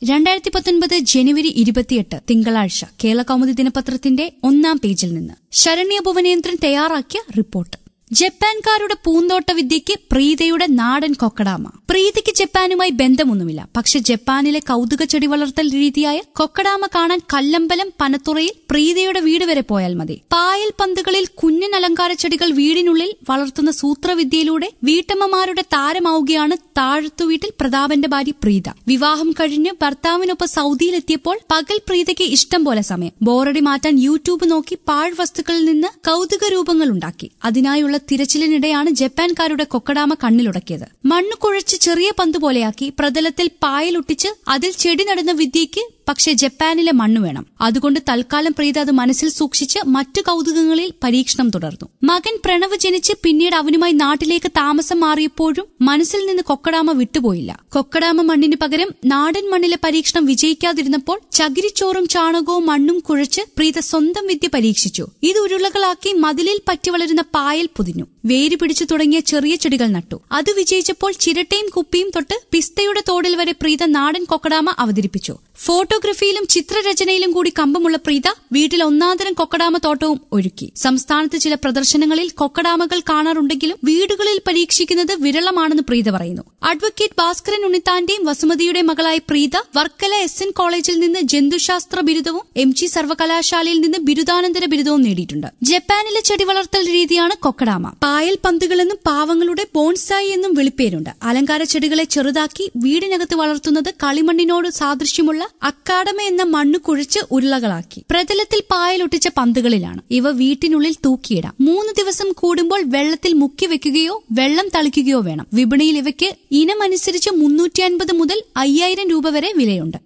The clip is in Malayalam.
രണ്ടായിരത്തി പത്തൊൻപത് ജനുവരി ഇരുപത്തിയെട്ട് തിങ്കളാഴ്ച കേരള കൗമുദി ദിനപത്രത്തിന്റെ ഒന്നാം പേജിൽ നിന്ന് ശരണ്യ ഭുവനേന്ദ്രൻ തയ്യാറാക്കിയ റിപ്പോർട്ട് ജപ്പാൻകാരുടെ പൂന്തോട്ട വിദ്യയ്ക്ക് പ്രീതയുടെ നാടൻ കൊക്കടാമ പ്രീതിക്ക് ജപ്പാനുമായി ബന്ധമൊന്നുമില്ല പക്ഷെ ജപ്പാനിലെ കൗതുക ചെടി വളർത്തൽ രീതിയായ കൊക്കടാമ കാണാൻ കല്ലമ്പലം പനത്തുറയിൽ പ്രീതയുടെ വീട് വരെ പോയാൽ മതി പായൽ പന്തുകളിൽ കുഞ്ഞൻ അലങ്കാര ചെടികൾ വീടിനുള്ളിൽ വളർത്തുന്ന സൂത്രവിദ്യയിലൂടെ വീട്ടമ്മമാരുടെ താരമാവുകയാണ് താഴത്തു വീട്ടിൽ പ്രതാപന്റെ ഭാര്യ പ്രീത വിവാഹം കഴിഞ്ഞ് ഭർത്താവിനൊപ്പം സൗദിയിലെത്തിയപ്പോൾ പകൽ പ്രീതയ്ക്ക് ഇഷ്ടം പോലെ സമയം ബോറടി മാറ്റാൻ യൂട്യൂബ് നോക്കി പാഴ് വസ്തുക്കളിൽ നിന്ന് കൗതുക രൂപങ്ങൾ ഉണ്ടാക്കി അതിനായുള്ള തിരച്ചിലിനിടെയാണ് ജപ്പാൻകാരുടെ കൊക്കടാമ കണ്ണിലുടക്കിയത് മണ്ണ് കുഴച്ച് ചെറിയ പന്ത് പോലെയാക്കി പ്രതലത്തിൽ പായലൊട്ടിച്ച് അതിൽ ചെടി നടുന്ന വിദ്യയ്ക്ക് പക്ഷെ ജപ്പാനിലെ മണ്ണ് വേണം അതുകൊണ്ട് തൽക്കാലം പ്രീത അത് മനസ്സിൽ സൂക്ഷിച്ച് മറ്റു കൗതുകങ്ങളിൽ പരീക്ഷണം തുടർന്നു മകൻ പ്രണവ് ജനിച്ച് പിന്നീട് അവനുമായി നാട്ടിലേക്ക് താമസം മാറിയപ്പോഴും മനസ്സിൽ നിന്ന് കൊക്കടാമ വിട്ടുപോയില്ല കൊക്കടാമ മണ്ണിന് പകരം നാടൻ മണ്ണിലെ പരീക്ഷണം വിജയിക്കാതിരുന്നപ്പോൾ ചകിരിച്ചോറും ചാണകവും മണ്ണും കുഴച്ച് പ്രീത സ്വന്തം വിദ്യ പരീക്ഷിച്ചു ഇത് ഉരുളകളാക്കി മതിലിൽ പറ്റി വളരുന്ന പായൽ പൊതിഞ്ഞു വേര് പിടിച്ചു തുടങ്ങിയ ചെറിയ ചെടികൾ നട്ടു അത് വിജയിച്ചപ്പോൾ ചിരട്ടയും കുപ്പിയും തൊട്ട് പിസ്തയുടെ തോടിൽ വരെ പ്രീത നാടൻ കൊക്കടാമ അവതരിപ്പിച്ചു ഫോട്ടോഗ്രഫിയിലും ചിത്രരചനയിലും കൂടി കമ്പമുള്ള പ്രീത വീട്ടിൽ ഒന്നാന്തരം കൊക്കടാമ തോട്ടവും ഒരുക്കി സംസ്ഥാനത്ത് ചില പ്രദർശനങ്ങളിൽ കൊക്കടാമകൾ കാണാറുണ്ടെങ്കിലും വീടുകളിൽ പരീക്ഷിക്കുന്നത് വിരളമാണെന്ന് പ്രീത പറയുന്നു അഡ്വക്കേറ്റ് ഭാസ്കരൻ ഉണ്ണിത്താന്റെയും വസുമതിയുടെയും മകളായ പ്രീത വർക്കല എസ് എൻ കോളേജിൽ നിന്ന് ജന്തുശാസ്ത്ര ബിരുദവും എം ജി സർവകലാശാലയിൽ നിന്ന് ബിരുദാനന്തര ബിരുദവും നേടിയിട്ടുണ്ട് ജപ്പാനിലെ ചെടി വളർത്തൽ രീതിയാണ് കൊക്കടാമ പായൽ പന്തുകളെന്നും പാവങ്ങളുടെ ബോൺസായി എന്നും വിളിപ്പേരുണ്ട് അലങ്കാര ചെടികളെ ചെറുതാക്കി വീടിനകത്ത് വളർത്തുന്നത് കളിമണ്ണിനോട് സാദൃശ്യമുള്ള അക്കാഡമ എന്ന മണ്ണ് കുഴിച്ച് ഉരുളകളാക്കി പ്രതലത്തിൽ പായലൊട്ടിച്ച പന്തുകളിലാണ് ഇവ വീട്ടിനുള്ളിൽ തൂക്കിയിടാം മൂന്ന് ദിവസം കൂടുമ്പോൾ വെള്ളത്തിൽ മുക്കി വെക്കുകയോ വെള്ളം തളിക്കുകയോ വേണം വിപണിയിൽ ഇവയ്ക്ക് ഇനമനുസരിച്ച് മുന്നൂറ്റി അൻപത് മുതൽ അയ്യായിരം രൂപ വരെ വിലയുണ്ട്